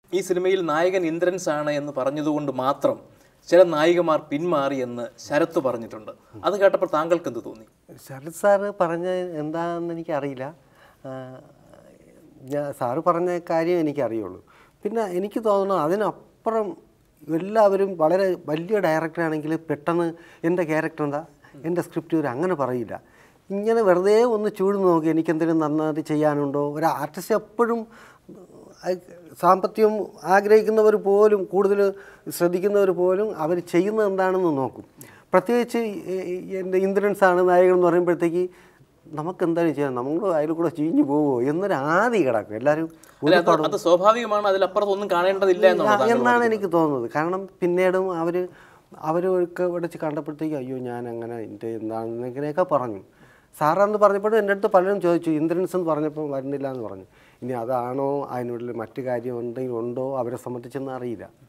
ഈ സിനിമയിൽ നായകൻ ഇന്ദ്രൻസ് ആണ് എന്ന് പറഞ്ഞതുകൊണ്ട് മാത്രം ചില നായികമാർ പിന്മാറി എന്ന് ശരത്ത് പറഞ്ഞിട്ടുണ്ട് അത് കേട്ടപ്പോൾ താങ്കൾക്ക് എന്ത് തോന്നി ശരത് സാറ് പറഞ്ഞ എന്താണെന്ന് എനിക്കറിയില്ല ആ, ഞാൻ സാറ് പറഞ്ഞ കാര്യം എനിക്കറിയുള്ളൂ പിന്നെ എനിക്ക് തോന്നുന്നു അതിനപ്പുറം എല്ലാവരും വളരെ വലിയ ഡയറക്ടറാണെങ്കിൽ പെട്ടെന്ന് എൻ്റെ ക്യാരക്ടർ എന്താ എൻ്റെ സ്ക്രിപ്റ്റ് ഒരു അങ്ങനെ പറയില്ല ഇങ്ങനെ വെറുതെ ഒന്ന് ചൂട് നോക്കി എനിക്കെന്തെങ്കിലും നന്നായിട്ട് ചെയ്യാനുണ്ടോ ഒരു ആർട്ടിസ്റ്റ് എപ്പോഴും അഹ് സാമ്പത്തികം ആഗ്രഹിക്കുന്നവർ പോലും കൂടുതൽ ശ്രദ്ധിക്കുന്നവർ പോലും അവർ ചെയ്യുന്നത് എന്താണെന്ന് നോക്കും പ്രത്യേകിച്ച് ഈ- ഈ എൻ്റെ ഇന്ദ്രൻസ് ആണ് നായകൻ എന്ന് പറയുമ്പോഴത്തേക്ക് നമുക്ക് എന്താണ് ചെയ്യാൻ നമ്മൾ അതിൽ കൂടെ ചീഞ്ഞു പോവോ എന്നൊരു ആദി കിടക്കും എല്ലാവരും അല്ല, അത് അത് സ്വാഭാവികമാണ് അതിലപ്പുറത്ത് ഒന്നും കാണേണ്ടതില്ല എന്നുള്ളത് താങ്കൾ എന്നാണ് എനിക്ക് തോന്നുന്നത് കാരണം പിന്നീടും അവർ അവരൊക്കെ വിളിച്ച് കണ്ടപ്പോഴത്തേക്ക് അയ്യോ ഞാൻ അങ്ങനെ എൻ്റെ എന്താണെന്ന് ഇങ്ങനെയൊക്കെ പറഞ്ഞു സാറാന്ന് പറഞ്ഞപ്പോഴും എൻ്റെ അടുത്ത് പലരും ചോദിച്ചു ഇന്ദ്രൻസ് എന്ന് പറഞ്ഞപ്പോൾ വരുന്നില്ല എന്ന് പറഞ്ഞു ഇനി അതാണോ അതിനുള്ളിൽ മറ്റു കാര്യം ഉണ്ടെങ്കിൽ ഉണ്ടോ അവരെ സംബന്ധിച്ചൊന്നും അറിയില്ല